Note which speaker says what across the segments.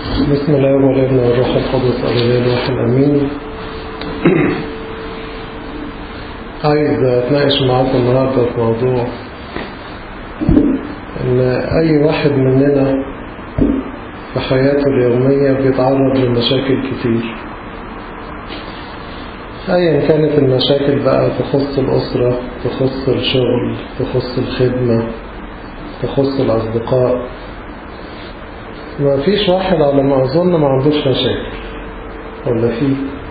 Speaker 1: بسم الله والابن والروح القدس أبدا الروح الأمين عايز أتناقش معاكم النهاردة في موضوع إن أي واحد مننا في حياته اليومية بيتعرض لمشاكل كتير أيا كانت المشاكل بقى تخص الأسرة تخص الشغل تخص الخدمة تخص الأصدقاء ما فيش واحد على ما أظن ما عندوش مشاكل ولا فيه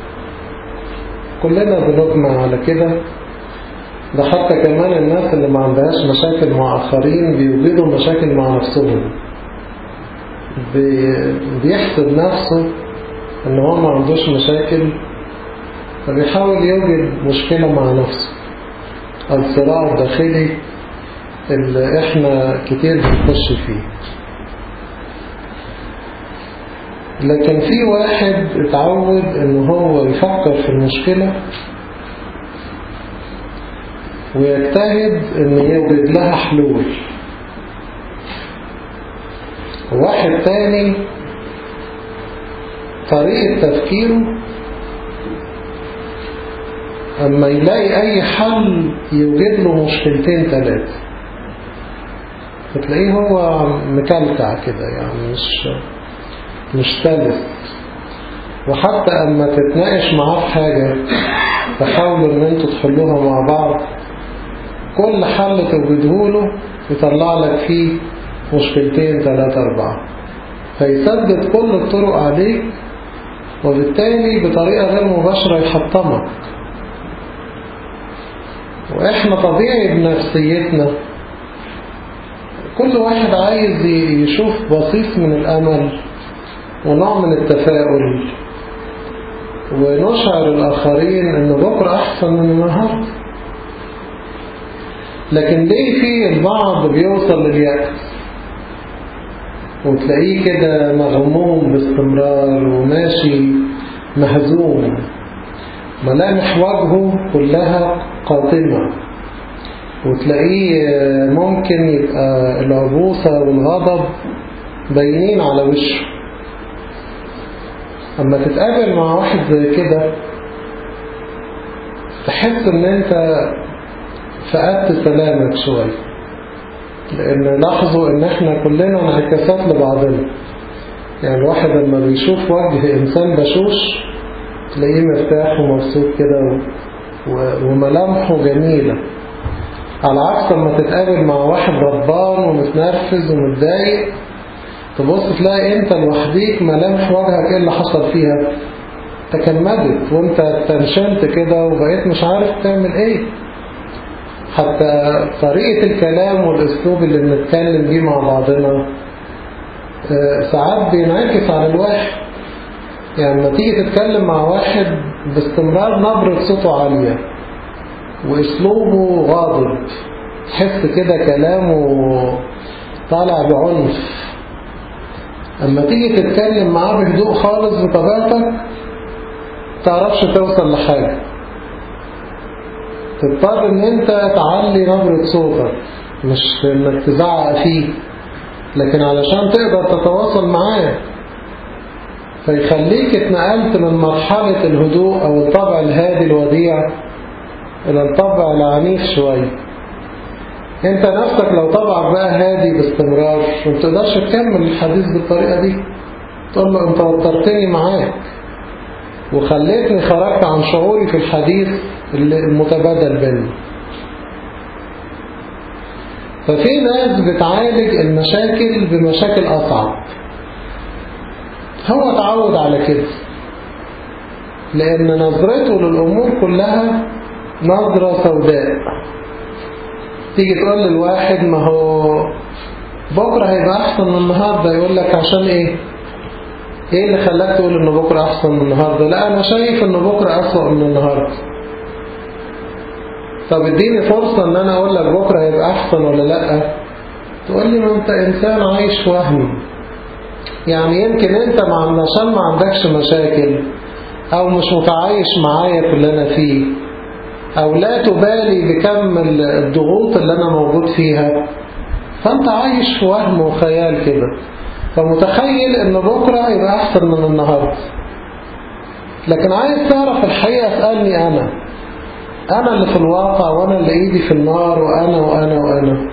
Speaker 1: كلنا بنجمع على كده ده حتى كمان الناس اللي ما عندهاش مشاكل مع آخرين بيوجدوا مشاكل مع نفسهم بيحسب نفسه ان هو ما عندوش مشاكل فبيحاول يوجد مشكلة مع نفسه الصراع الداخلي اللي احنا كتير بنخش فيه لكن في واحد اتعود ان هو يفكر في المشكلة ويجتهد ان يوجد لها حلول واحد تاني طريقة تفكيره اما يلاقي اي حل يوجد له مشكلتين ثلاثة فتلاقيه هو مكلكع كده يعني مش مش سلس وحتى اما تتناقش معاه في حاجة تحاولوا ان انتوا تحلوها مع بعض كل حل توجده له يطلع لك فيه مشكلتين ثلاثة أربعة فيسدد كل الطرق عليك وبالتالي بطريقة غير مباشرة يحطمك وإحنا طبيعي بنفسيتنا كل واحد عايز يشوف بسيط من الأمل ونوع من التفاؤل ونشعر الآخرين أن بكرة أحسن من النهاردة لكن ليه في البعض بيوصل لليأس وتلاقيه كده مغموم باستمرار وماشي مهزوم ملامح وجهه كلها قاتمة وتلاقيه ممكن يبقى العبوسة والغضب باينين على وشه اما تتقابل مع واحد زي كده تحس ان انت فقدت سلامك شوية لان لاحظوا ان احنا كلنا انعكاسات لبعضنا يعني الواحد لما بيشوف وجه انسان بشوش تلاقيه مرتاح ومبسوط كده وملامحه جميلة على عكس لما تتقابل مع واحد غضبان ومتنرفز ومتضايق تبص تلاقي انت لوحديك ملامح وجهك ايه اللي حصل فيها تكمدت وانت تنشنت كده وبقيت مش عارف تعمل ايه حتى طريقة الكلام والاسلوب اللي بنتكلم بيه مع بعضنا ساعات بينعكس على الواحد يعني لما تيجي تتكلم مع واحد باستمرار نبرة صوته عالية واسلوبه غاضب تحس كده كلامه طالع بعنف اما تيجي تتكلم معاه بهدوء خالص بطبيعتك تعرفش توصل لحاجة تضطر ان انت تعلي نبرة صوتك مش انك تزعق فيه لكن علشان تقدر تتواصل معاه فيخليك اتنقلت من مرحلة الهدوء او الطبع الهادي الوديع الى الطبع العنيف شوية انت نفسك لو طبعك بقى هادي باستمرار ما تقدرش تكمل الحديث بالطريقة دي تقول له انت وترتني معاك وخليتني خرجت عن شعوري في الحديث المتبادل بيني ففي ناس بتعالج المشاكل بمشاكل أصعب هو تعود على كده لأن نظرته للأمور كلها نظرة سوداء تيجي تقول للواحد ما هو بكرة هيبقى أحسن من النهاردة يقول لك عشان إيه إيه اللي خلاك تقول إنه بكرة أحسن من النهاردة لا أنا شايف إنه بكرة أسوأ من النهاردة طب اديني فرصة إن أنا أقول لك بكرة هيبقى أحسن ولا لأ تقول لي ما أنت إنسان عايش وهم يعني يمكن أنت مع عشان ما عندكش مشاكل أو مش متعايش معايا في اللي أنا فيه أو لا تبالي بكم الضغوط اللي أنا موجود فيها فأنت عايش في وهم وخيال كده فمتخيل ان بكرة يبقى احسن من النهاردة لكن عايز تعرف الحقيقة اسألني انا انا اللي في الواقع وانا اللي ايدي في النار وانا وانا وانا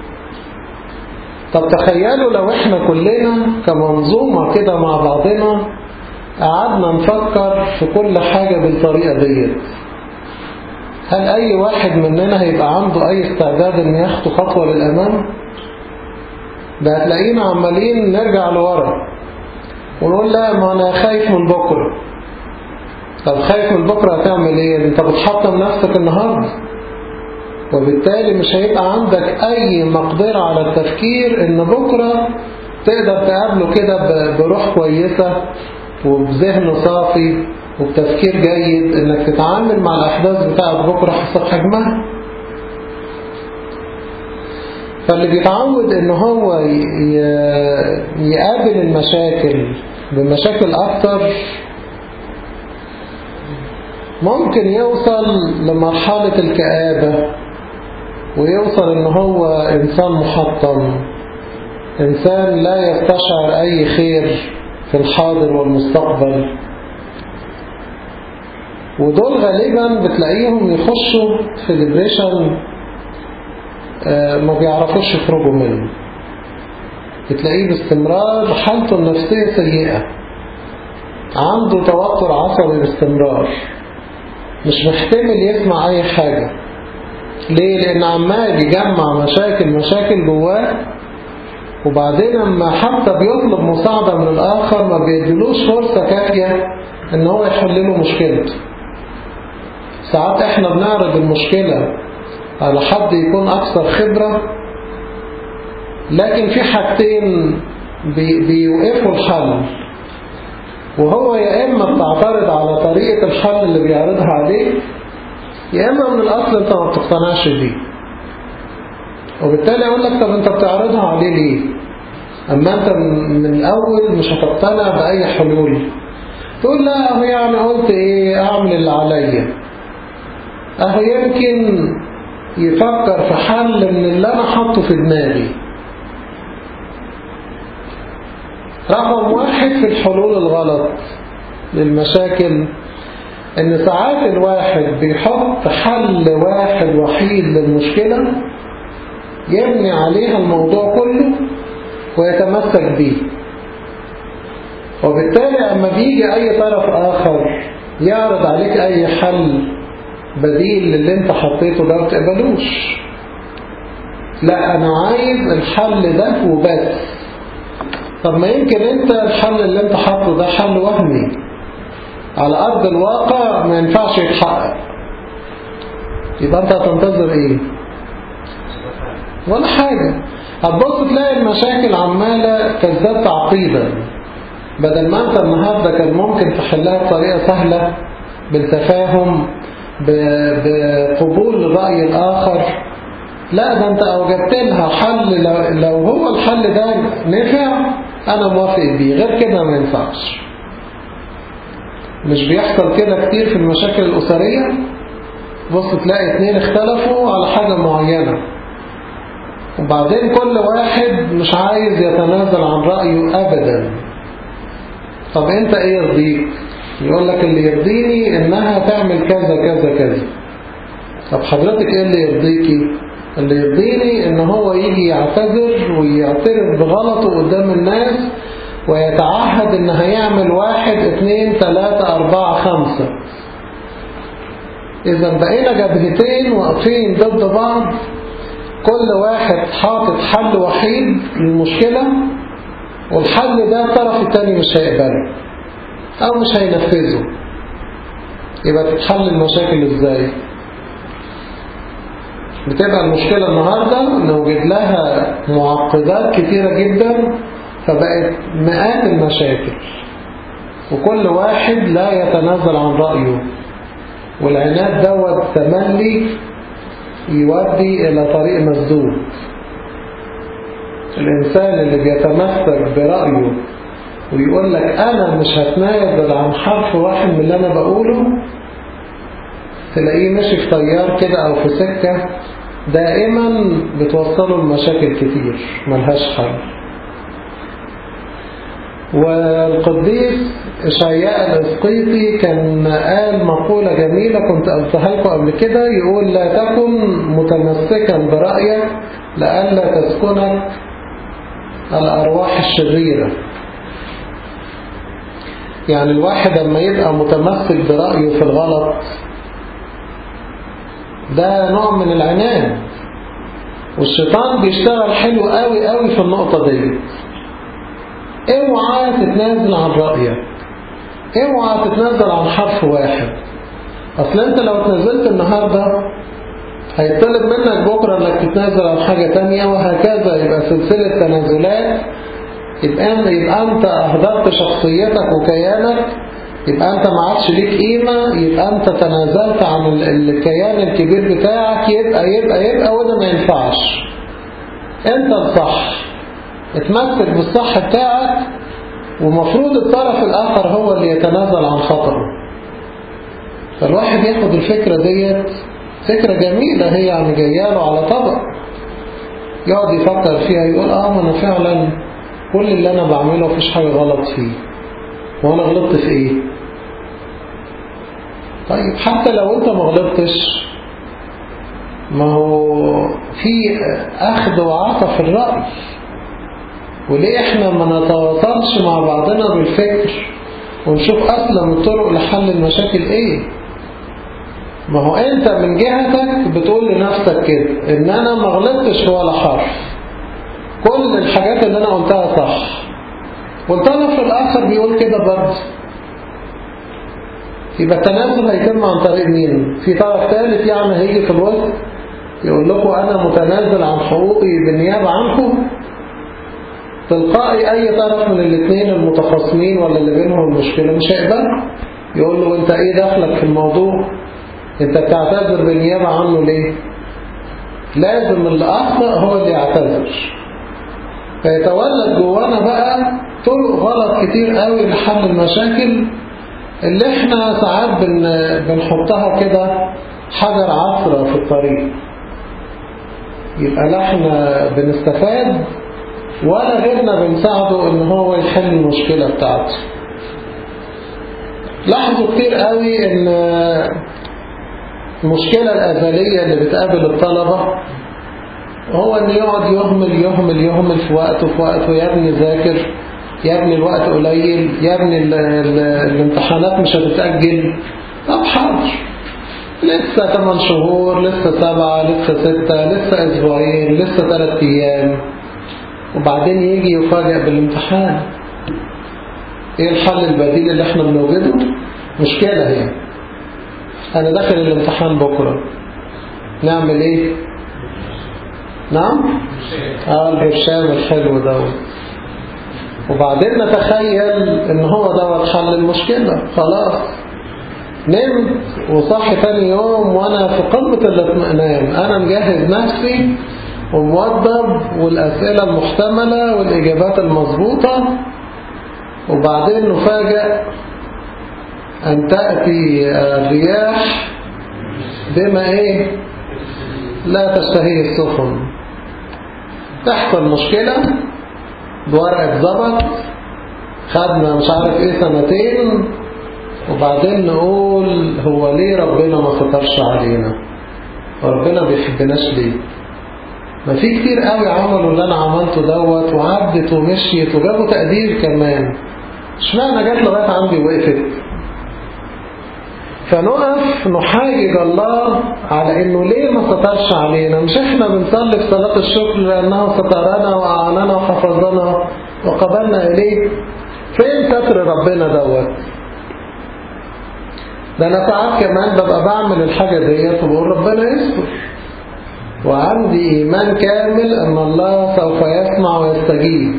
Speaker 1: طب تخيلوا لو احنا كلنا كمنظومة كده مع بعضنا قعدنا نفكر في كل حاجة بالطريقة ديت هل اي واحد مننا هيبقى عنده اي استعداد ان ياخد خطوة للامام ده هتلاقينا عمالين نرجع لورا ونقول لا ما انا خايف من بكرة طب خايف من بكرة هتعمل ايه انت بتحطم نفسك النهاردة وبالتالي مش هيبقى عندك اي مقدرة على التفكير ان بكرة تقدر تقابله كده بروح كويسة وبذهن صافي وبتفكير جيد انك تتعامل مع الاحداث بتاعت بكرة حسب حجمها فاللي بيتعود ان هو يقابل المشاكل بمشاكل اكتر ممكن يوصل لمرحلة الكآبة ويوصل ان هو انسان محطم انسان لا يستشعر اي خير في الحاضر والمستقبل ودول غالبا بتلاقيهم يخشوا في ديبريشن ما بيعرفوش يخرجوا منه بتلاقيه باستمرار حالته النفسية سيئة عنده توتر عصبي باستمرار مش محتمل يسمع اي حاجة ليه لان عمال يجمع مشاكل مشاكل جواه وبعدين لما حتى بيطلب مساعدة من الآخر ما بيدلوش فرصة كافية ان هو يحل له مشكلته ساعات احنا بنعرض المشكلة على حد يكون أكثر خبرة لكن في حاجتين بي بيوقفوا الحل وهو يا إما بتعترض على طريقة الحل اللي بيعرضها عليك يا إما من الأصل أنت ما بتقتنعش بيه وبالتالي أقول لك طب أنت بتعرضها عليه ليه أما أنت من الأول مش هتقتنع بأي حلول تقول لا أهو يعني قلت إيه أعمل اللي عليا أهو يمكن يفكر في حل من اللي أنا حاطه في دماغي رقم واحد في الحلول الغلط للمشاكل ان ساعات الواحد بيحط حل واحد وحيد للمشكلة يبني عليها الموضوع كله ويتمسك به وبالتالي اما بيجي اي طرف اخر يعرض عليك اي حل بديل للي انت حطيته ده وتقبلوش لا انا عايز الحل ده وبس طب ما يمكن انت الحل اللي انت حاطه ده حل وهمي على ارض الواقع ما ينفعش يتحقق يبقى انت هتنتظر ايه ولا حاجة هتبص تلاقي المشاكل عمالة تزداد تعقيدا بدل ما انت النهاردة كان ممكن تحلها بطريقة سهلة بالتفاهم بقبول الرأي الآخر لا ده انت اوجدت لها حل لو, لو هو الحل ده نفع انا موافق بيه غير كده ما ينفعش مش بيحصل كده كتير في المشاكل الأسرية بص تلاقي اتنين اختلفوا على حاجة معينة وبعدين كل واحد مش عايز يتنازل عن رأيه أبدا طب انت ايه يرضيك يقول لك اللي يرضيني انها تعمل كذا كذا كذا طب حضرتك ايه اللي يرضيكي اللي يرضيني ان هو يجي يعتذر ويعترف بغلطه قدام الناس ويتعهد ان هيعمل واحد اثنين ثلاثة اربعة خمسة اذا بقينا جبهتين واقفين ضد بعض كل واحد حاطط حل وحيد للمشكلة والحل ده الطرف التاني مش هيقبله او مش هينفذه يبقى تتحل المشاكل ازاي بتبقى المشكلة النهاردة نوجد لها معقدات كتيرة جدا فبقت مئات المشاكل وكل واحد لا يتنازل عن رأيه والعناد دوت تملي يودي إلى طريق مسدود الإنسان اللي بيتمسك برأيه ويقول لك أنا مش هتنازل عن حرف واحد من اللي أنا بقوله تلاقيه ماشي في طيار كده أو في سكة دائما بتوصله لمشاكل كتير ملهاش حل والقديس إشعياء الإسقيطي كان قال مقولة جميلة كنت قلتها لكم قبل كده يقول لا تكن متمسكا برأيك لئلا تسكنك الأرواح الشريرة يعني الواحد لما يبقى متمسك برأيه في الغلط ده نوع من العناد والشيطان بيشتغل حلو قوي قوي في النقطة دي اوعى تتنازل عن رأيك اوعى تتنازل عن حرف واحد اصل انت لو تنازلت النهاردة هيطلب منك بكرة انك تتنازل عن حاجة تانية وهكذا يبقى سلسلة تنازلات يبقى, يبقى انت اهدرت شخصيتك وكيانك يبقى انت ما عادش ليك قيمة يبقى انت تنازلت عن الكيان الكبير بتاعك يبقى يبقى يبقى وده ما ينفعش انت الصح اتمسك بالصح بتاعك ومفروض الطرف الاخر هو اللي يتنازل عن خطره فالواحد ياخد الفكرة ديت فكرة جميلة هي يعني جاياله على طبق يقعد يفكر فيها يقول اه ما انا فعلا كل اللي انا بعمله مفيش حاجة غلط فيه وانا غلطت في ايه طيب حتى لو انت ما غلطتش ما هو في اخذ وعطى في الرأي وليه احنا ما نتواصلش مع بعضنا بالفكر ونشوف اسلم الطرق لحل المشاكل ايه ما هو انت من جهتك بتقول لنفسك كده ان انا ما غلطتش ولا حرف كل الحاجات اللي انا قلتها صح والطرف الآخر بيقول كده برضه يبقى التنازل هيتم عن طريق مين في طرف ثالث يعني هيجي في الوسط يقول لكم أنا متنازل عن حقوقي بالنيابة عنكم تلقائي أي طرف من الاثنين المتخاصمين ولا اللي بينهم المشكلة مش هيقبل يقول له أنت إيه دخلك في الموضوع أنت بتعتذر بالنيابة عنه ليه لازم اللي أخطأ هو اللي يعتذر فيتولد جوانا بقى طرق غلط كتير قوي لحل المشاكل اللي احنا ساعات بن بنحطها كده حجر عثرة في الطريق يبقى لا احنا بنستفاد ولا غيرنا بنساعده ان هو يحل المشكلة بتاعته لاحظوا كتير قوي ان المشكلة الأزلية اللي بتقابل الطلبة هو ان يقعد يهمل يهمل يهمل في وقته في وقته يا ابني ذاكر يا ابني الوقت قليل يا ابني ال ال الامتحانات مش هتتأجل طب حاضر لسه 8 شهور لسه 7 لسه 6 لسه اسبوعين لسه 3 ايام وبعدين يجي يفاجئ بالامتحان ايه الحل البديل اللي احنا بنوجده مشكلة هي انا داخل الامتحان بكرة نعمل ايه نعم اه البرشام الحلو دوت وبعدين نتخيل ان هو دوت حل المشكلة خلاص نمت وصحي تاني يوم وانا في قمة الاطمئنان انا مجهز نفسي وموضب والاسئلة المحتملة والاجابات المظبوطة وبعدين نفاجأ ان تأتي الرياح بما ايه لا تشتهيه السفن تحصل مشكلة بورقة ضبط خدنا مش عارف ايه سنتين وبعدين نقول هو ليه ربنا ما سترش علينا وربنا بيحبناش ليه ما في كتير قوي عملوا اللي انا عملته دوت وعدت ومشيت وجابوا تقدير كمان اشمعنى جت لغايه عندي وقفت فنقف نحاجج الله على انه ليه ما سترش علينا مش احنا بنصلي في صلاة الشكر لانه سترنا واعاننا وحفظنا وقبلنا اليه فين ستر ربنا دوت ده انا ساعات كمان ببقى بعمل الحاجة ديت وبقول ربنا يستر وعندي ايمان كامل ان الله سوف يسمع ويستجيب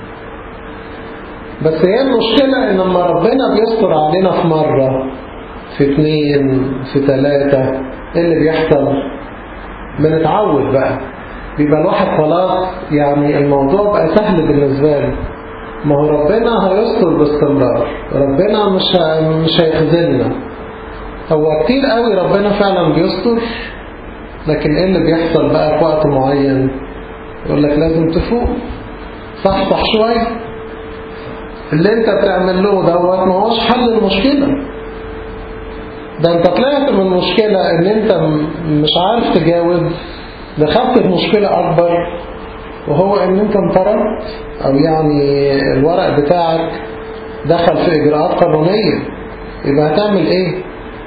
Speaker 1: بس هي المشكلة ان لما ربنا بيستر علينا في مرة في اثنين في ثلاثة ايه اللي بيحصل بنتعود بقى بيبقى الواحد خلاص يعني الموضوع بقى سهل بالنسبة له ما هو ربنا هيستر باستمرار ربنا مش مش هيخذلنا هو كتير قوي ربنا فعلا بيستر لكن ايه اللي بيحصل بقى في وقت معين يقول لك لازم تفوق صحصح شوية اللي انت بتعمل له دوت ما هوش حل المشكلة ده انت طلعت من مشكلة ان انت مش عارف تجاوب دخلت في مشكلة اكبر وهو ان انت انطردت او يعني الورق بتاعك دخل في اجراءات قانونية يبقى هتعمل ايه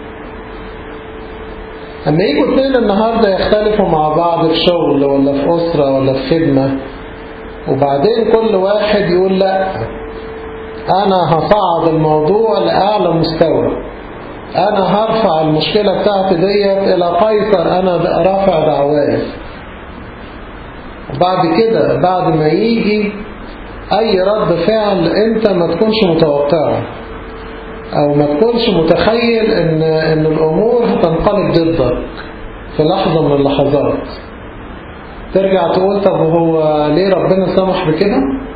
Speaker 1: اما يجوا اتنين النهاردة يختلفوا مع بعض في شغل ولا في اسرة ولا في خدمة وبعدين كل واحد يقول لا انا هصعد الموضوع لأعلى مستوى انا هرفع المشكلة بتاعتي ديت الى قيصر انا رافع دعواي وبعد كده بعد ما يجي اي رد فعل انت ما تكونش متوقعه او ما تكونش متخيل ان, إن الامور هتنقلب ضدك في لحظة من اللحظات ترجع تقول طب هو ليه ربنا سمح بكده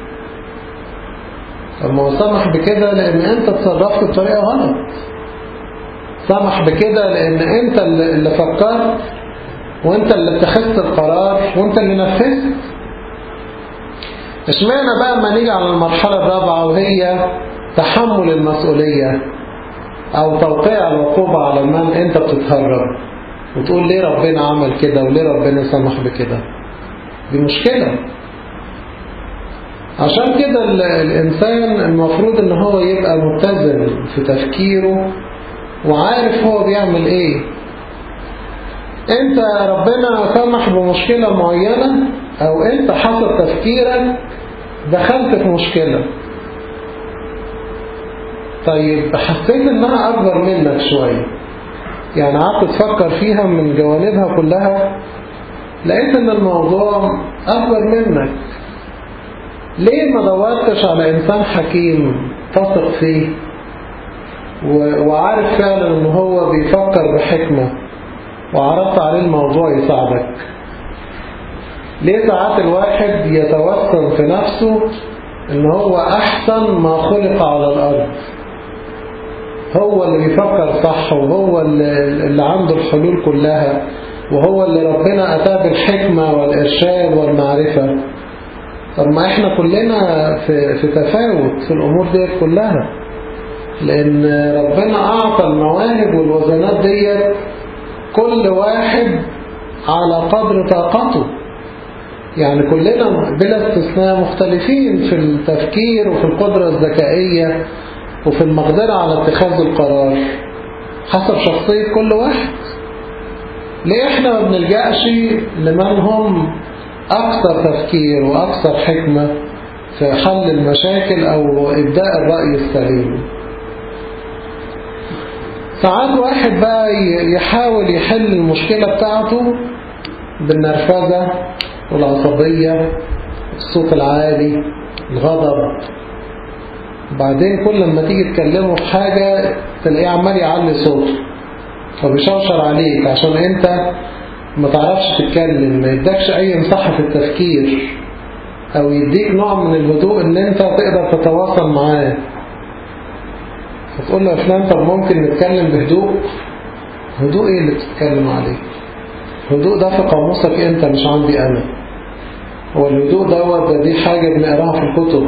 Speaker 1: طب ما هو سمح بكده لان انت اتصرفت بطريقة غلط سمح بكده لان انت اللي فكرت وانت اللي اتخذت القرار وانت اللي نفذت اشمعنى بقى ما نيجي على المرحلة الرابعة وهي تحمل المسؤولية او توقيع العقوبة على من انت بتتهرب وتقول ليه ربنا عمل كده وليه ربنا سمح بكده دي مشكلة عشان كده الإنسان المفروض ان هو يبقى متزن في تفكيره وعارف هو بيعمل ايه انت ربنا سمح بمشكلة معينة او انت حصل تفكيرك دخلت في مشكلة طيب حسيت انها اكبر منك شوية يعني قعدت تفكر فيها من جوانبها كلها لقيت ان الموضوع اكبر منك ليه ما دورتش على انسان حكيم تثق فيه وعارف فعلا ان هو بيفكر بحكمة وعرضت عليه الموضوع يساعدك ليه ساعات الواحد يتوسم في نفسه ان هو احسن ما خلق على الارض هو اللي بيفكر صح وهو اللي عنده الحلول كلها وهو اللي ربنا أتاه بالحكمة والإرشاد والمعرفة طب ما احنا كلنا في, في تفاوت في الأمور دي كلها لأن ربنا أعطى المواهب والوزنات دي كل واحد على قدر طاقته يعني كلنا بلا استثناء مختلفين في التفكير وفي القدرة الذكائية وفي المقدرة على اتخاذ القرار حسب شخصية كل واحد ليه احنا ما بنلجأش لمن هم أكثر تفكير وأكثر حكمة في حل المشاكل أو إبداء الرأي السليم ساعات واحد بقى يحاول يحل المشكلة بتاعته بالنرفزة والعصبية الصوت العالي الغضب بعدين كل لما تيجي تكلمه في حاجة تلاقيه عمال يعلي صوته فبيشوشر عليك عشان انت ما تعرفش تتكلم ما يدكش اي مساحة في التفكير او يديك نوع من الهدوء ان انت تقدر تتواصل معاه فتقول له يا فلان طب ممكن نتكلم بهدوء هدوء ايه اللي بتتكلم عليه هدوء ده في قاموسك انت مش عندي انا هو الهدوء دوت ده دي حاجة بنقراها في الكتب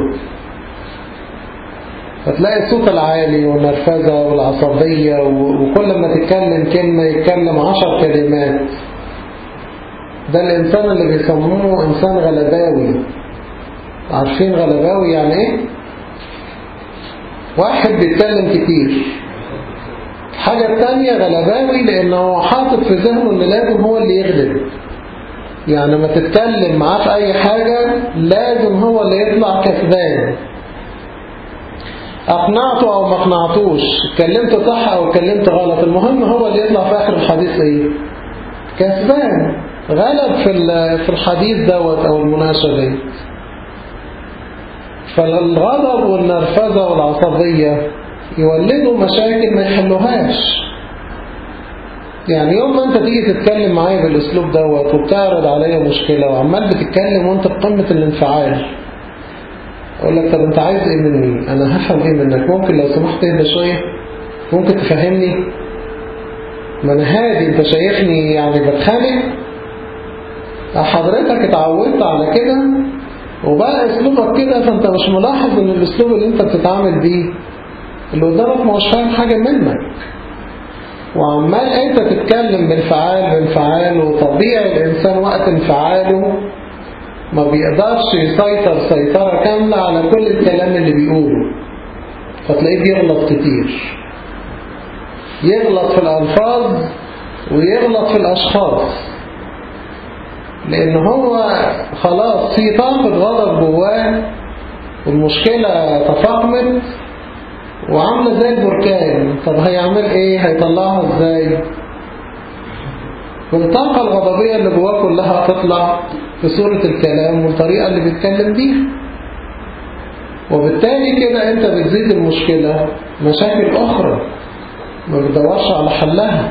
Speaker 1: فتلاقي الصوت العالي والنرفزة والعصبية وكل ما تتكلم كلمة يتكلم عشر كلمات ده الإنسان اللي بيسموه إنسان غلباوي عارفين غلباوي يعني إيه؟ واحد بيتكلم كتير الحاجة التانية غلباوي لأنه حاطط في ذهنه إن لازم هو اللي يغلب يعني ما تتكلم معاه في أي حاجة لازم هو اللي يطلع كسبان أقنعته أو ما أقنعتوش اتكلمت صح أو اتكلمت غلط المهم هو اللي يطلع في آخر الحديث إيه كسبان غلب في في الحديث دوت أو المناقشة دي فالغضب والنرفزة والعصبية يولدوا مشاكل ما يحلوهاش يعني يوم ما انت تيجي تتكلم معايا بالاسلوب دوت وبتعرض عليا مشكلة وعمال بتتكلم وانت بقمة الانفعال اقول لك طب انت عايز ايه مني انا هفهم ايه منك ممكن لو سمحت تهدى شوية ممكن تفهمني ما انا هادي انت شايفني يعني بتخانق حضرتك اتعودت على كده وبقى اسلوبك كده فانت مش ملاحظ ان الاسلوب اللي انت بتتعامل بيه اللي قدامك مش فاهم حاجة منك وعمال انت تتكلم بانفعال بانفعال وطبيعي الانسان وقت انفعاله ما بيقدرش يسيطر سيطرة كاملة على كل الكلام اللي بيقوله فتلاقيه بيغلط كتير يغلط في الألفاظ ويغلط في الأشخاص لأن هو خلاص في طاقة غضب جواه والمشكلة تفاقمت وعاملة زي البركان طب هيعمل ايه هيطلعها ازاي والطاقة الغضبية اللي جواه كلها تطلع في صورة الكلام والطريقة اللي بيتكلم بيها وبالتالي كده انت بتزيد المشكلة مشاكل اخرى ما بتدورش على حلها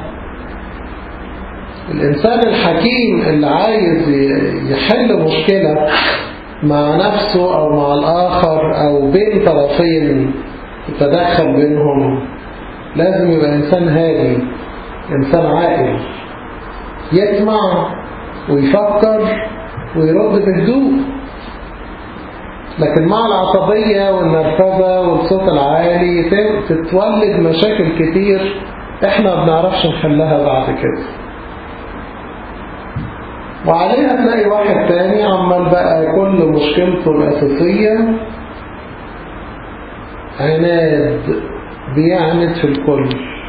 Speaker 1: الانسان الحكيم اللي عايز يحل مشكلة مع نفسه او مع الاخر او بين طرفين يتدخل بينهم لازم يبقى انسان هادي انسان عاقل يسمع ويفكر ويرد بهدوء لكن مع العصبية والنرفزة والصوت العالي تتولد مشاكل كتير احنا ما بنعرفش نحلها بعد كده وعليها تلاقي واحد تاني عمال بقى كل مشكلته الأساسية عناد بيعند في الكل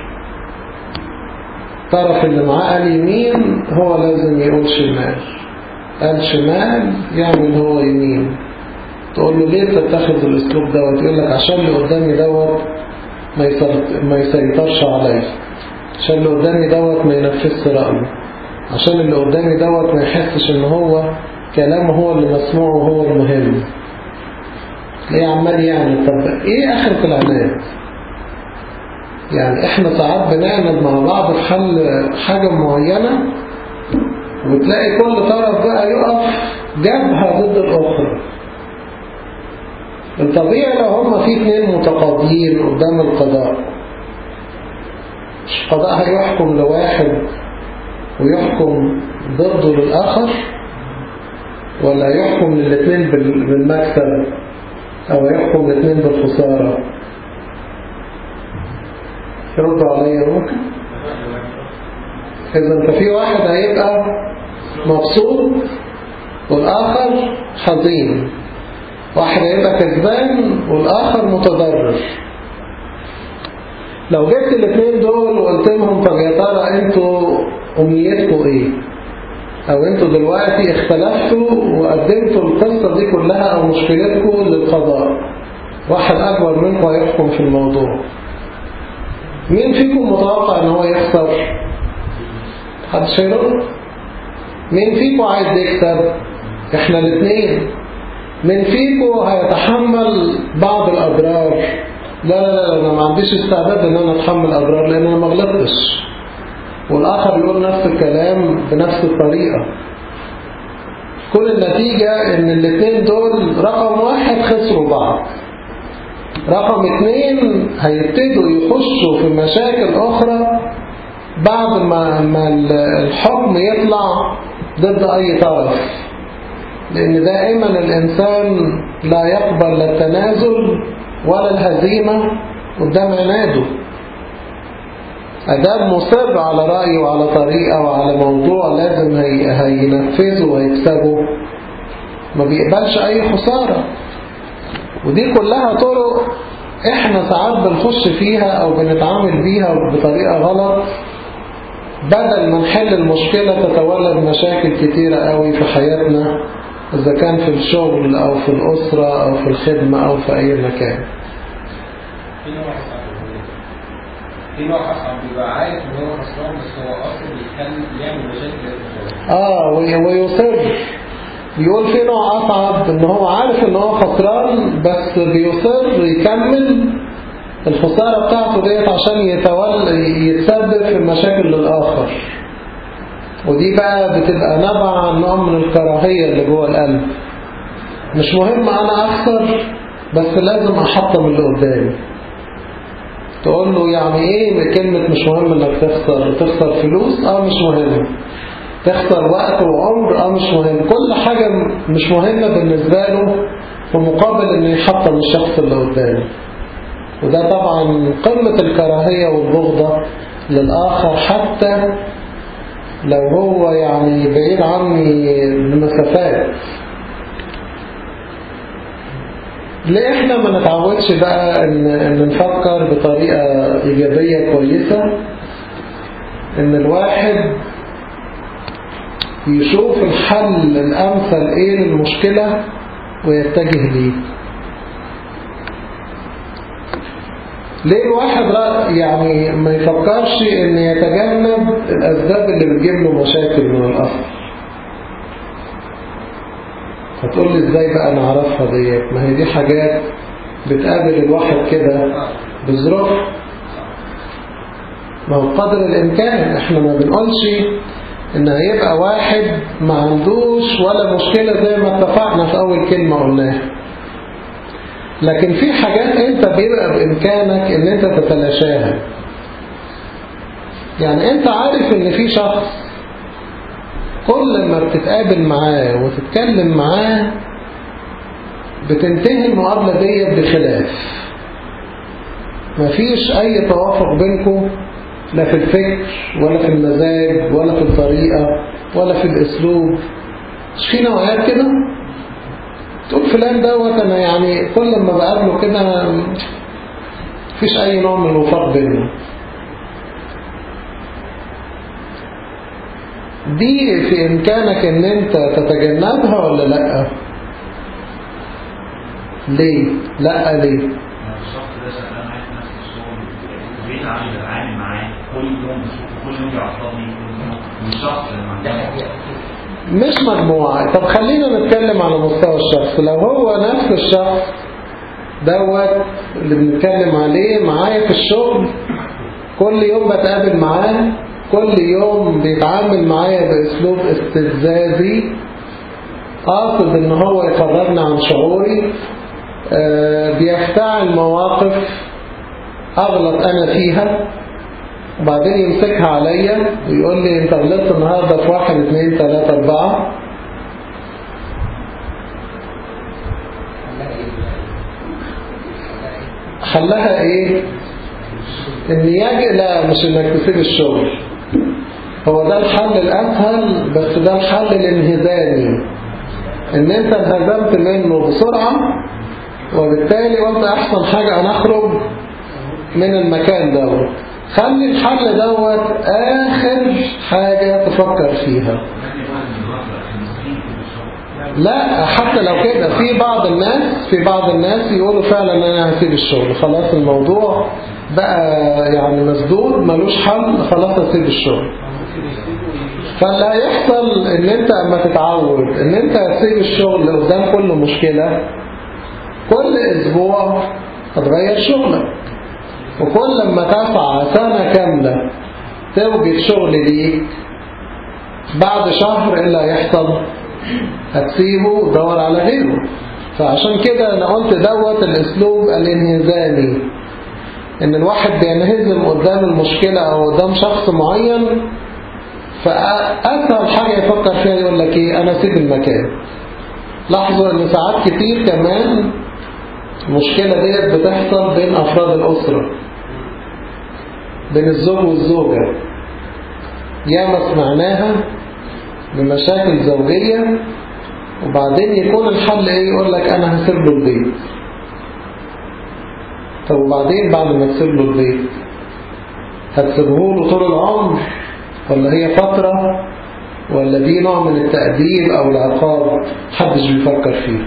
Speaker 1: الطرف اللي معاه قال يمين هو لازم يقول شمال قال شمال يعمل هو يمين تقول له ليه تتخذ الاسلوب دوت يقول لك عشان اللي قدامي دوت ما يسيطرش عليا عشان اللي قدامي دوت ما ينفذش رأيه عشان اللي قدامي دوت ما يحسش ان هو كلامه هو اللي مسموع وهو المهم ليه عمال يعني طب ايه اخرة العناد يعني احنا ساعات بنعمل مع بعض في حل حاجة معينة وتلاقي كل طرف بقى يقف جبهة ضد الأخرى الطبيعي لو هما في اثنين متقاضيين قدام القضاء مش القضاء هيحكم لواحد ويحكم ضده للآخر ولا يحكم للاثنين بالمكتب أو يحكم الاثنين بالخسارة يردوا عليا ممكن إذا انت في واحد هيبقى مبسوط والآخر حزين واحد هيبقى كسبان والآخر متضرر لو جبت الاثنين دول وقلت لهم طب يا ترى انتوا امنيتكم ايه او انتوا دلوقتي اختلفتوا وقدمتوا القصة دي كلها او مشكلتكم للقضاء واحد اكبر منكم هيحكم في الموضوع مين فيكم متوقع ان هو يخسر حد شيرون مين فيكم عايز يكسب احنا الاثنين من فيكم هيتحمل بعض الاضرار لا لا لا انا ما عنديش استعداد ان انا اتحمل اضرار لان انا ما غلطتش والاخر يقول نفس الكلام بنفس الطريقة كل النتيجة ان الاثنين دول رقم واحد خسروا بعض رقم اثنين هيبتدوا يخشوا في مشاكل اخرى بعد ما, ما الحكم يطلع ضد اي طرف لان دائما الانسان لا يقبل لا التنازل ولا الهزيمة قدام عناده أدام مصر على رأيه وعلى طريقة وعلى موضوع لازم هي هينفذه ويكسبه ما بيقبلش أي خسارة ودي كلها طرق احنا ساعات بنخش فيها او بنتعامل بيها بطريقة غلط بدل ما نحل المشكلة تتولد مشاكل كتيرة قوي في حياتنا إذا كان في الشغل أو في الأسرة أو في الخدمة أو في أي مكان
Speaker 2: في نوع أصعب بيبقى عارف إن هو خسران بس هو أصلا بيتكلم بيعمل مشاكل
Speaker 1: آه ويصر بيقول في نوع أصعب إن هو عارف إن هو خسران بس بيصر يكمل الخسارة بتاعته ديت عشان يتول يتسبب في المشاكل للآخر ودي بقى بتبقى نبع عن نوع من الكراهية اللي جوه القلب مش مهم أنا أخسر بس لازم أحطم اللي قدامي تقول له يعني إيه كلمة مش مهم إنك تخسر تخسر فلوس آه مش مهم تخسر وقت وعمر اه مش مهم كل حاجة مش مهمة بالنسبة له في مقابل انه يحطم الشخص اللي قدامه وده طبعا قمة الكراهية والبغضة للآخر حتى لو هو يعني بعيد عني بمسافات ليه احنا ما نتعودش بقى ان, إن نفكر بطريقة ايجابية كويسة ان الواحد يشوف الحل الامثل ايه للمشكلة ويتجه ليه ليه الواحد يعني ما يفكرش ان يتجنب الاسباب اللي بتجيب له مشاكل من الاصل هتقول لي ازاي بقى نعرفها ديت ما هي دي حاجات بتقابل الواحد كده بظروف ما هو قدر الامكان احنا ما بنقولش ان هيبقى واحد ما عندوش ولا مشكلة زي ما اتفقنا في اول كلمة قلناها لكن في حاجات انت بيبقى بامكانك ان انت تتلاشاها يعني انت عارف ان في شخص كل ما بتتقابل معاه وتتكلم معاه بتنتهي المقابلة ديت بخلاف مفيش اي توافق بينكم لا في الفكر ولا في المزاج ولا في الطريقة ولا في الاسلوب مش في نوعيات كده تقول فلان دوت انا يعني كل ما بقابله كده مفيش اي نوع من الوفاق بيننا دي في امكانك ان انت تتجنبها ولا لا ليه لا ليه
Speaker 3: الشخص ده شغال معايا في نفس الشغل بقيت عامل بتعامل معاه كل يوم بشوفه كل يوم بيعصبني مش شخص لما
Speaker 2: ده
Speaker 3: عندنا
Speaker 2: حقيقة
Speaker 1: مش مجموعة طب خلينا نتكلم على مستوى الشخص لو هو نفس الشخص دوت اللي بنتكلم عليه معايا في الشغل كل يوم بتقابل معاه كل يوم بيتعامل معايا باسلوب استفزازي قاصد ان هو يخرجني عن شعوري آه، بيفتعل مواقف اغلط انا فيها وبعدين يمسكها عليا ويقول لي انت غلطت النهارده في واحد اثنين ثلاثة اربعة
Speaker 2: خلاها ايه؟ خلاها ايه؟
Speaker 1: حلها ايه ان يجي لا مش انك تسيب الشغل هو ده الحل الاسهل بس ده الحل الانهزامي ان انت انهزمت منه بسرعة وبالتالي قلت احسن حاجة انا اخرج من المكان دوت خلي الحل دوت اخر حاجة تفكر فيها
Speaker 3: يعني واحد من الوحدة عشان مسكين في الشغل
Speaker 1: لا حتى لو كده في بعض الناس في بعض الناس يقولوا فعلا انا هسيب الشغل خلاص الموضوع بقى يعني مسدود ملوش حل خلاص هسيب الشغل فاللي هيحصل ان انت اما تتعود ان انت هتسيب الشغل قدام كل مشكلة كل اسبوع هتغير شغلك وكل ما تسعى سنة كاملة توجد شغل ليك بعد شهر ايه اللي هيحصل هتسيبه ودور على غيره فعشان كده انا قلت دوت الاسلوب الانهزامي ان الواحد بينهزم قدام المشكلة او قدام شخص معين فأسهل حاجة يفكر فيها يقول لك ايه انا اسيب المكان لاحظوا ان ساعات كتير كمان المشكلة ديت بتحصل بين افراد الاسرة بين الزوج والزوجة ياما سمعناها بمشاكل زوجية وبعدين يكون الحل ايه يقول لك انا هسيب له البيت طب وبعدين بعد ما تسيب له البيت هتسيبه له طول العمر ولا هي فترة ولا دي نوع من التأديب او العقاب محدش بيفكر فيه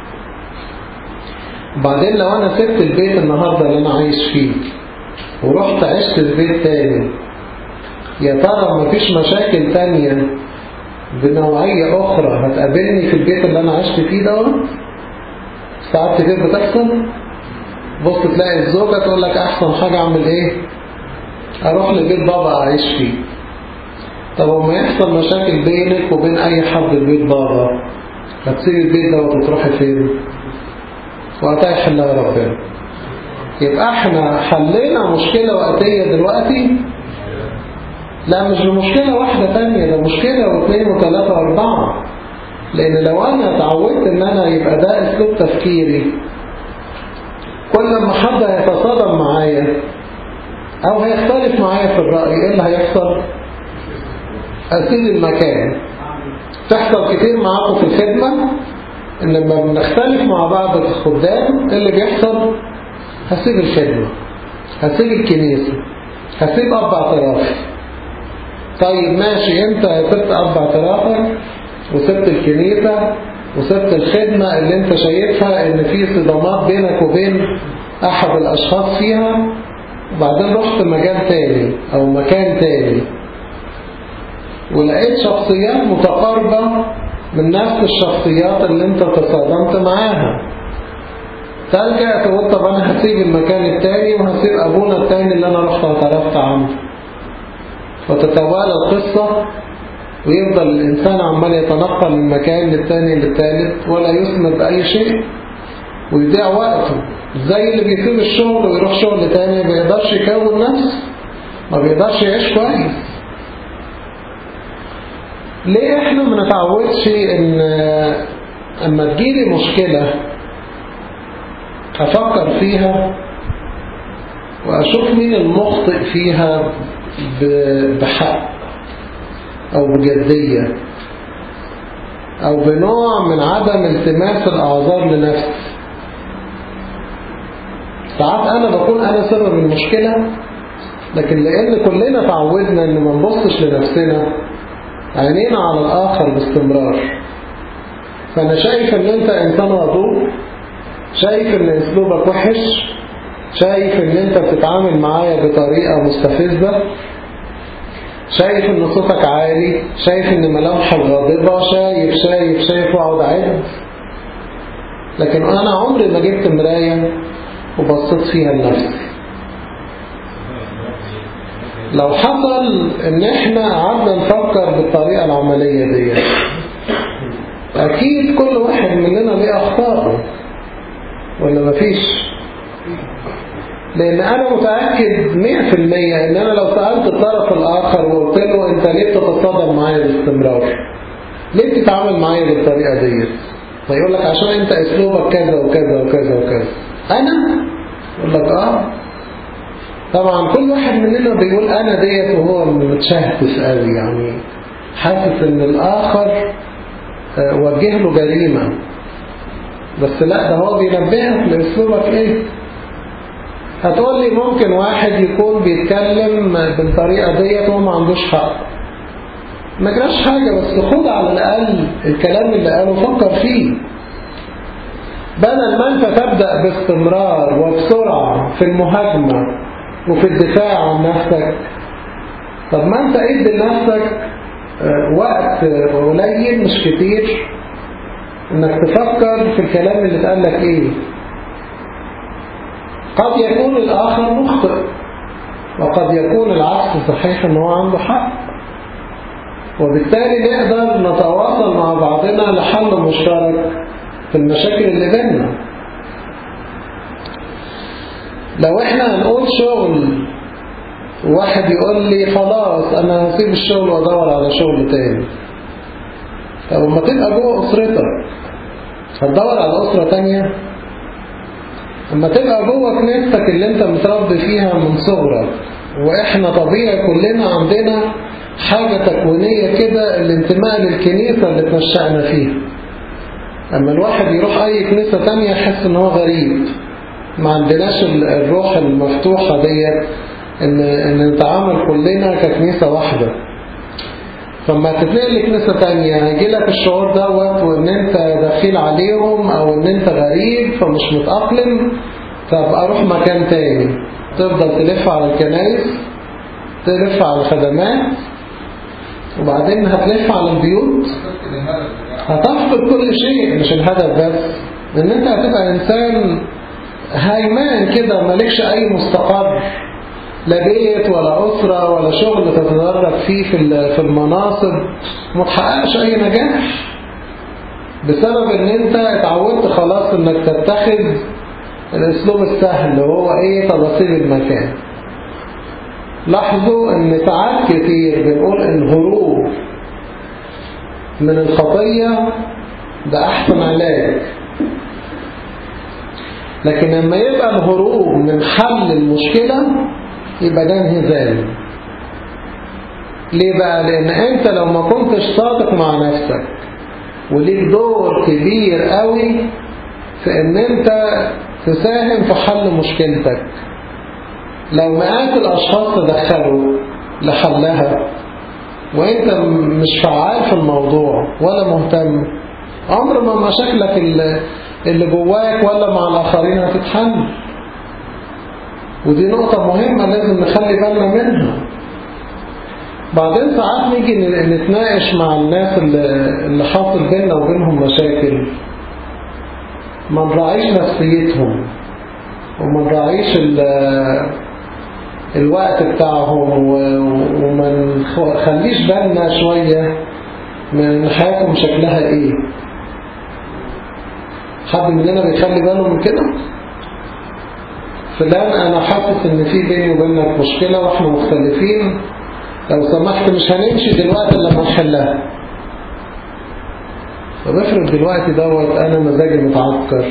Speaker 1: وبعدين لو انا سبت البيت النهاردة اللي انا عايش فيه ورحت عشت في بيت تاني يا ترى مفيش مشاكل تانية بنوعية أخرى هتقابلني في البيت اللي أنا عشت فيه دوت ساعات كتير بتحصل بص تلاقي الزوجة تقول لك أحسن حاجة أعمل إيه أروح لبيت بابا أعيش فيه طب وما يحصل مشاكل بينك وبين أي حد في بيت بابا هتسيب البيت دوت وتروحي فين وقتها يحلها ربنا يبقى احنا حلينا مشكلة وقتية دلوقتي لا مش بمشكلة واحدة تانية ده مشكلة واثنين وثلاثة واربعة لان لو انا اتعودت ان انا يبقى ده اسلوب تفكيري كل ما حد هيتصادم معايا او هيختلف معايا في الرأي ايه اللي هيحصل اسيب المكان تحصل كتير معاكم في الخدمة ان لما بنختلف مع بعض في الخدام إيه اللي بيحصل هسيب الخدمة هسيب الكنيسة هسيب اب اعترافي طيب ماشي انت سبت اب اعترافك وسبت الكنيسة وسبت الخدمة اللي انت شايفها ان في صدامات بينك وبين احد الاشخاص فيها وبعدين رحت مجال تاني او مكان تاني ولقيت شخصيات متقاربة من نفس الشخصيات اللي انت تصادمت معاها تلجأ تقول طب انا هسيب المكان التاني وهسيب ابونا التاني اللي انا رحت اعترفت عنه فتتوالى القصة ويفضل الإنسان عمال يتنقل من مكان للتاني للتالت ولا يثمر بأي شيء ويضيع وقته زي اللي بيسيب الشغل ويروح شغل تاني ما بيقدرش يكون نفسه ما بيقدرش يعيش كويس ليه احنا ما نتعودش ان اما تجيلي مشكلة افكر فيها واشوف مين المخطئ فيها بحق او بجدية او بنوع من عدم التماس الاعذار لنفسي ساعات انا بكون انا سبب المشكلة لكن لان كلنا تعودنا ان ما نبصش لنفسنا عينينا على الاخر باستمرار فانا شايف ان انت انسان وضوء شايف ان اسلوبك وحش شايف ان انت بتتعامل معايا بطريقة مستفزة شايف ان صوتك عالي شايف ان ملامحك غاضبة شايف شايف شايف واقعد اعد لكن انا عمري ما جبت مراية وبصيت فيها لنفسي لو حصل ان احنا قعدنا نفكر بالطريقة العملية دي اكيد كل واحد مننا ليه اخطاءه ولا مفيش لان انا متأكد 100% ان انا لو سألت الطرف الاخر وقلت له انت ليه بتتصادم معايا باستمرار ليه بتتعامل معايا بالطريقة دي فيقول لك عشان انت اسلوبك كذا وكذا وكذا وكذا انا يقول لك اه طبعا كل واحد مننا بيقول انا ديت وهو متشهتف قوي يعني حاسس ان الاخر وجه له جريمة بس لا ده هو بينبهك لاسلوبك ايه هتقول لي ممكن واحد يكون بيتكلم بالطريقة ديت وهو ما عندوش حق ما جراش حاجة بس خد على الأقل الكلام اللي قاله فكر فيه بدل ما انت تبدأ باستمرار وبسرعة في المهاجمة وفي الدفاع عن نفسك طب ما انت ادي لنفسك وقت قليل مش كتير انك تفكر في الكلام اللي اتقال لك ايه قد يكون الآخر مخطئ وقد يكون العكس صحيح ان هو عنده حق وبالتالي نقدر نتواصل مع بعضنا لحل مشترك في المشاكل اللي بيننا لو احنا هنقول شغل واحد يقول لي خلاص انا هسيب الشغل وادور على شغل تاني طب لما تبقى جوه اسرتك هتدور على اسرة تانية اما تبقى جوه كنيستك اللي انت متربي فيها من صغرك واحنا طبيعي كلنا عندنا حاجة تكوينية كده الانتماء للكنيسة اللي تنشأنا فيها اما الواحد يروح اي كنيسة تانية يحس ان هو غريب ما عندناش الروح المفتوحة ديت ان, ان نتعامل كلنا ككنيسة واحدة فلما تتنقل لكنيسة تانية هيجي لك الشعور دوت وان انت دخيل عليهم او ان انت غريب فمش متأقلم فابقى اروح مكان تاني تفضل تلف على الكنائس تلف على الخدمات وبعدين هتلف على البيوت هتفقد كل شيء مش الهدف بس ان انت هتبقى انسان هيمان كده مالكش اي مستقر لا بيت ولا أسرة ولا شغل تتدرج فيه في في المناصب ما تحققش أي نجاح بسبب ان انت اتعودت خلاص انك تتخذ الاسلوب السهل وهو ايه طب اسيب المكان لاحظوا ان ساعات كتير بنقول الهروب من الخطية ده احسن علاج لكن لما يبقى الهروب من حل المشكلة يبقى ده انهزام ليه بقى لان انت لو ما كنتش صادق مع نفسك وليك دور كبير قوي في ان انت تساهم في حل مشكلتك لو مئات الاشخاص تدخلوا لحلها وانت مش فعال في الموضوع ولا مهتم عمر ما مشاكلك اللي, اللي جواك ولا مع الاخرين هتتحل ودي نقطة مهمة لازم نخلي بالنا منها بعدين ساعات نيجي نتناقش مع الناس اللي, اللي حاصل بيننا وبينهم مشاكل ما نراعيش نفسيتهم وما نراعيش الوقت بتاعهم وما نخليش بالنا شوية من حياتهم شكلها ايه حد مننا بيخلي باله من كده فلان انا حاسس ان في بيني وبينك مشكلة واحنا مختلفين لو سمحت مش هنمشي دلوقتي لما نحلها طب افرض دلوقتي دوت انا مزاجي متعكر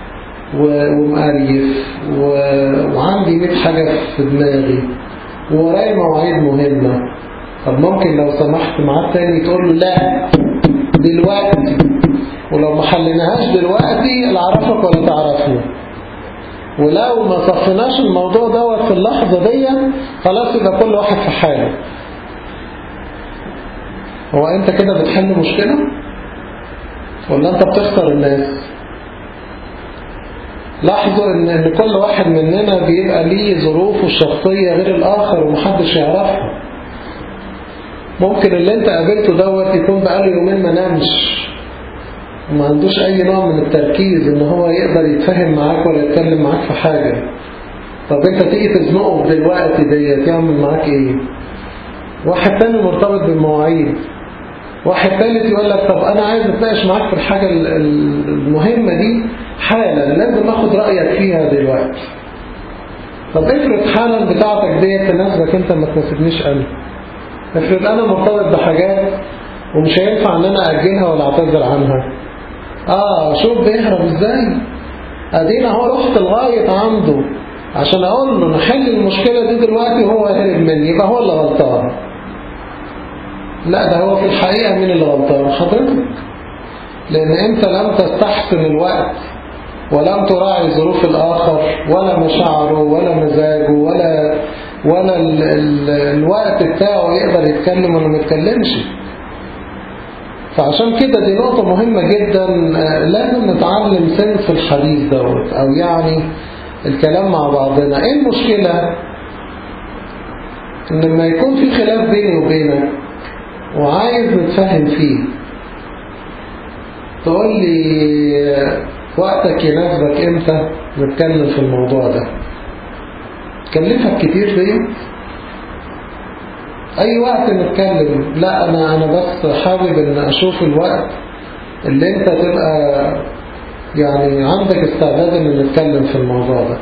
Speaker 1: ومقريف و... وعندي 100 حاجة في دماغي وورايا مواعيد مهمة طب ممكن لو سمحت معاه تاني تقول له لا دلوقتي ولو ما حليناهاش دلوقتي لا اعرفك ولا تعرفني ولو ما صفناش الموضوع دوت في اللحظة دي خلاص يبقى كل واحد في حاله هو انت كده بتحل مشكلة ولا انت بتخسر الناس لاحظوا ان, إن كل واحد مننا بيبقى ليه ظروفه الشخصية غير الاخر ومحدش يعرفها ممكن اللي انت قابلته دوت يكون بقاله يومين ما نامش وما عندوش اي نوع من التركيز ان هو يقدر يتفهم معاك ولا يتكلم معاك في حاجة طب انت تيجي تزنقه دلوقتي ديت يعمل معاك ايه واحد تاني مرتبط بالمواعيد واحد ثالث يقول لك طب انا عايز اتناقش معاك في الحاجة المهمة دي حالا لازم اخد رأيك فيها دلوقتي طب افرض حالا بتاعتك ديت تناسبك انت ما تناسبنيش انا افرض انا مرتبط بحاجات ومش هينفع ان انا اجلها ولا اعتذر عنها اه شوف بيهرب ازاي ادينا اهو رحت لغاية عنده عشان اقول له نحل المشكلة دي دلوقتي وهو هرب مني يبقى هو اللي غلطان لا ده هو في الحقيقة مين اللي غلطان حضرتك لان انت لم تستحسن الوقت ولم تراعي ظروف الاخر ولا مشاعره ولا مزاجه ولا ولا ال ال الوقت بتاعه يقدر يتكلم ولا ما يتكلمش فعشان كده دي نقطة مهمة جدا لازم نتعلم سنس الحديث دوت او يعني الكلام مع بعضنا ايه المشكلة ان لما يكون في خلاف بيني وبينك وعايز نتفهم فيه تقول لي وقتك يناسبك امتى نتكلم في الموضوع ده كلفك كتير فيه اي وقت نتكلم لا انا انا بس حابب ان اشوف الوقت اللي انت تبقى يعني عندك استعداد ان نتكلم في الموضوع ده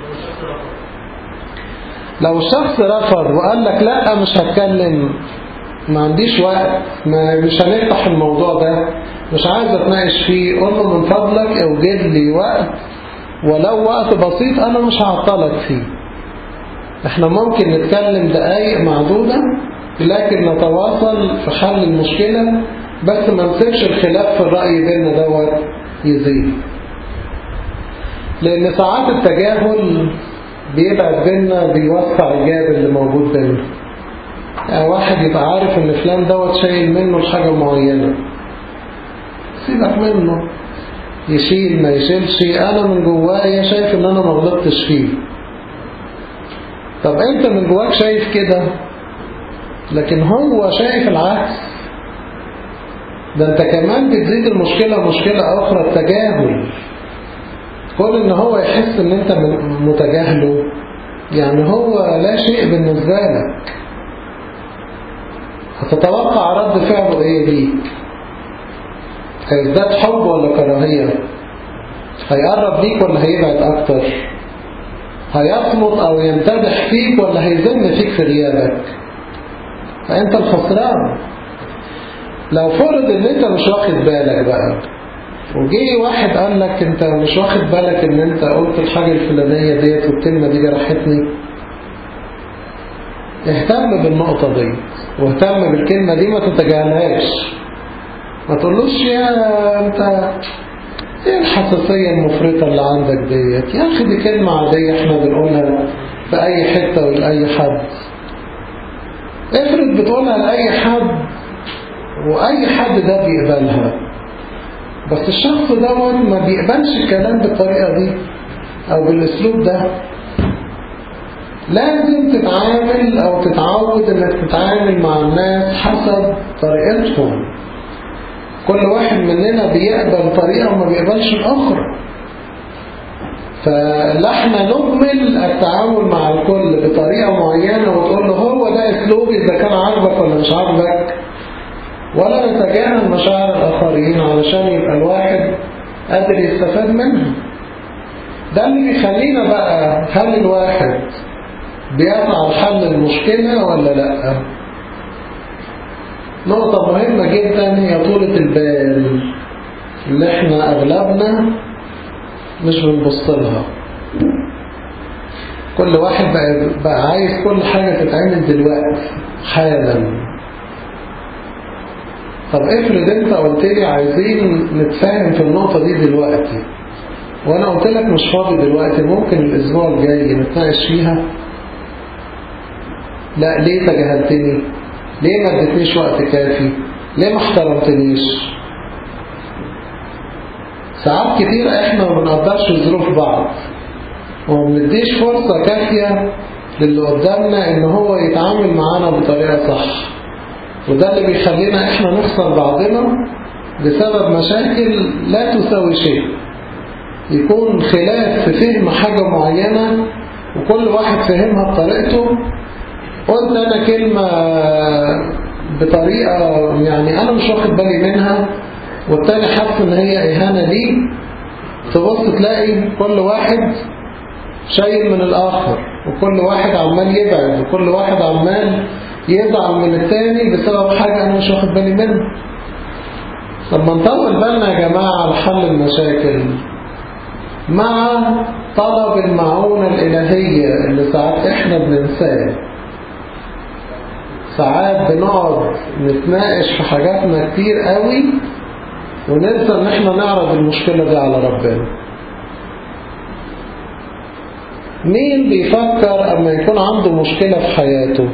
Speaker 1: لو الشخص رفض وقال لك لا مش هتكلم ما عنديش وقت ما مش هنفتح الموضوع ده مش عايز اتناقش فيه قول له من فضلك اوجد لي وقت ولو وقت بسيط انا مش هعطلك فيه احنا ممكن نتكلم دقايق معدودة لكن نتواصل في حل المشكلة بس ما نسيبش الخلاف في الرأي بيننا دوت يزيد لان ساعات التجاهل بيبعد بيننا بيوسع الجاب اللي موجود بيننا يعني واحد يبقى عارف ان فلان دوت شايل منه الحاجة معينة سيبك منه يشيل ما يشيلش انا من جوايا شايف ان انا ما غلطتش فيه طب انت من جواك شايف كده لكن هو شايف العكس ده انت كمان بتزيد المشكلة مشكلة اخرى التجاهل كون ان هو يحس ان انت متجاهله يعني هو لا شيء بالنسبة لك هتتوقع رد فعله ايه ليك هيزداد حب ولا كراهية هيقرب ليك ولا هيبعد اكتر هيصمت او يمتدح فيك ولا هيذم فيك في غيابك فانت الخسران لو فرض ان انت مش واخد بالك بقى وجي واحد قال لك انت مش واخد بالك ان انت قلت الحاجة الفلانية ديت والكلمة دي جرحتني اهتم بالنقطة دي واهتم بالكلمة دي ما تتجاهلهاش ما تقولوش يا انت ايه الحساسية المفرطة اللي عندك ديت يا اخي دي كلمة عادية احنا بنقولها في اي حتة ولأي حد افرض بتقولها لأي حد وأي حد ده بيقبلها بس الشخص دوت ما بيقبلش الكلام بالطريقة دي أو بالأسلوب ده لازم تتعامل أو تتعود إنك تتعامل مع الناس حسب طريقتهم كل واحد مننا بيقبل طريقة وما بيقبلش الأخرى فلا احنا نجمل التعامل مع الكل بطريقة معينة وتقول له هو ده اسلوبي اذا كان عاجبك ولا مش عاجبك ولا نتجاهل مشاعر الآخرين علشان يبقى الواحد قادر يستفاد منها ده اللي بيخلينا بقى هل الواحد بيسعى لحل المشكلة ولا لا نقطة مهمة جدا هي طولة البال اللي احنا اغلبنا مش بنبص لها كل واحد بقى, بقى عايز كل حاجة تتعمل دلوقتي حالا طب افرض انت قلت لي عايزين نتفاهم في النقطة دي دلوقتي وانا قلت لك مش فاضي دلوقتي ممكن الاسبوع الجاي نتناقش فيها لا ليه تجاهلتني ليه ما اديتنيش وقت كافي ليه ما احترمتنيش ساعات كتير احنا ما بنقدرش ظروف بعض وما بنديش فرصة كافية للي قدامنا ان هو يتعامل معانا بطريقة صح وده اللي بيخلينا احنا نخسر بعضنا بسبب مشاكل لا تساوي شيء يكون خلاف في فهم حاجة معينة وكل واحد فهمها بطريقته قلت انا كلمة بطريقة يعني انا مش واخد بالي منها والتاني حس ان هي اهانة ليه تبص تلاقي كل واحد شايل من الاخر وكل واحد عمال يبعد وكل واحد عمال يزعل من التاني بسبب حاجة انا مش واخد بالي منها لما نطول بالنا يا جماعة على حل المشاكل مع طلب المعونة الإلهية اللي ساعات احنا بننساه ساعات بنقعد نتناقش في حاجاتنا كتير قوي وننسى ان احنا نعرض المشكلة دي على ربنا مين بيفكر اما يكون عنده مشكلة في حياته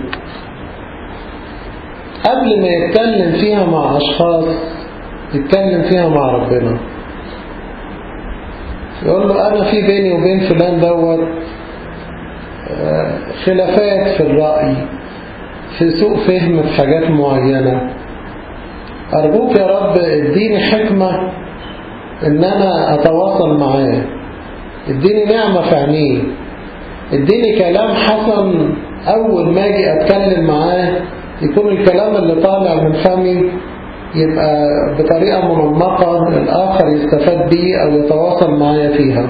Speaker 1: قبل ما يتكلم فيها مع اشخاص يتكلم فيها مع ربنا يقول له انا في بيني وبين فلان دوت خلافات في الرأي في سوء فهم في حاجات معينة أرجوك يا رب اديني حكمة ان انا اتواصل معاه اديني نعمة في عينيه اديني كلام حسن اول ما اجي اتكلم معاه يكون الكلام اللي طالع من فمي يبقى بطريقة منمقة الآخر يستفاد بيه أو يتواصل معايا فيها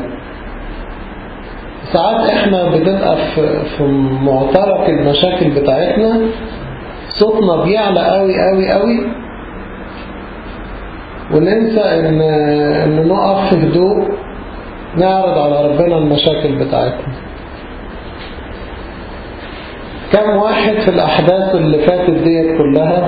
Speaker 1: ساعات احنا بنبقى في معترك المشاكل بتاعتنا صوتنا بيعلى قوي قوي قوي وننسى ان, إن نقف في هدوء نعرض على ربنا المشاكل بتاعتنا كم واحد في الأحداث اللي فاتت ديت كلها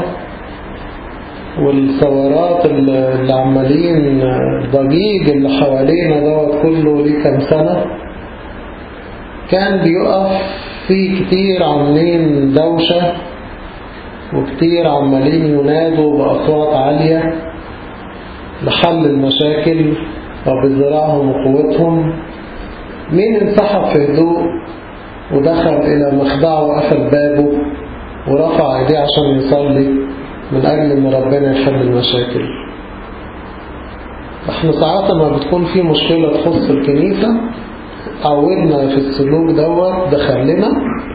Speaker 1: والثورات اللي عمالين ضجيج اللي حوالينا دوت كله ليه كام سنة كان بيقف في كتير عاملين دوشة وكتير عمالين ينادوا بأصوات عالية لحل المشاكل وبذراعهم وقوتهم مين انسحب في هدوء ودخل إلى مخدعه وقفل بابه ورفع ايديه عشان يصلي من أجل أن ربنا يحل المشاكل احنا ساعات ما بتكون في مشكلة تخص الكنيسة عودنا في السلوك دوت دخلنا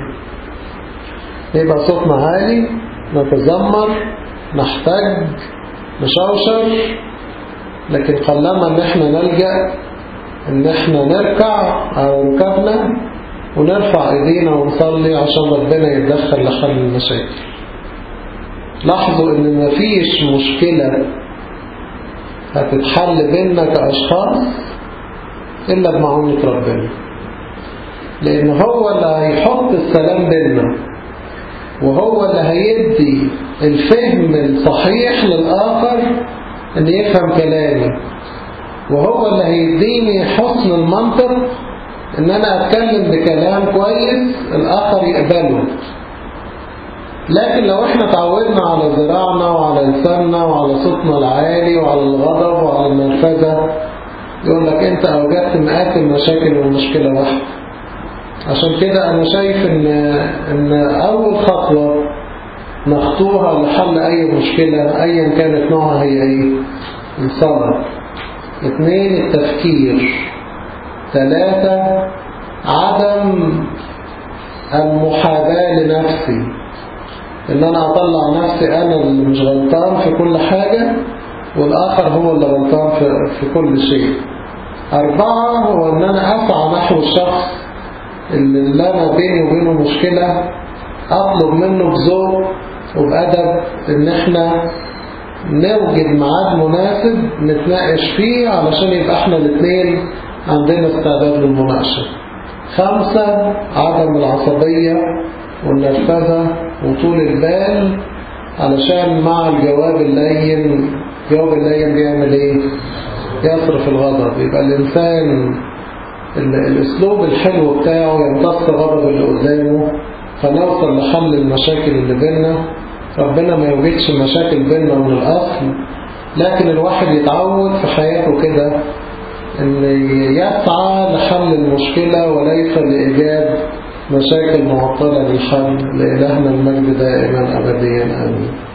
Speaker 1: يبقى صوتنا عالي نتذمر نحتاج نشوشر لكن قلما ان احنا نلجأ ان احنا نركع على ركبنا ونرفع ايدينا ونصلي عشان ربنا يتدخل لحل المشاكل لاحظوا ان مفيش مشكلة هتتحل بيننا كأشخاص إلا بمعونة ربنا لأن هو اللي هيحط السلام بيننا وهو اللي هيدي الفهم الصحيح للآخر ان يفهم كلامي وهو اللي هيديني حسن المنطق ان انا اتكلم بكلام كويس الاخر يقبله لكن لو احنا تعودنا على ذراعنا وعلى لساننا وعلى صوتنا العالي وعلى الغضب وعلى النرفزة يقول لك انت اوجدت مئات المشاكل والمشكلة واحدة عشان كده انا شايف ان, إن اول خطوة نخطوها لحل اي مشكلة ايا كانت نوعها هي ايه الصلاة اثنين التفكير ثلاثة عدم المحاباة لنفسي ان انا اطلع نفسي انا اللي مش غلطان في كل حاجة والاخر هو اللي غلطان في, في كل شيء اربعة هو ان انا اسعى نحو الشخص اللي انا بيني وبينه مشكلة اطلب منه بذوق وبأدب ان احنا نوجد ميعاد مناسب نتناقش فيه علشان يبقى احنا الاثنين عندنا استعداد للمناقشة خمسة عدم العصبية والنرفزة وطول البال علشان مع الجواب اللين الجواب اللين بيعمل ايه يصرف الغضب يبقى الانسان الاسلوب الحلو بتاعه يمتص غضب اللي قدامه فنوصل لحل المشاكل اللي بيننا ربنا ما يوجدش مشاكل بيننا من الأصل لكن الواحد يتعود في حياته كده ان يسعى لحل المشكلة وليس لإيجاد مشاكل معطلة للحل لإلهنا المجد دائما أبديا آمين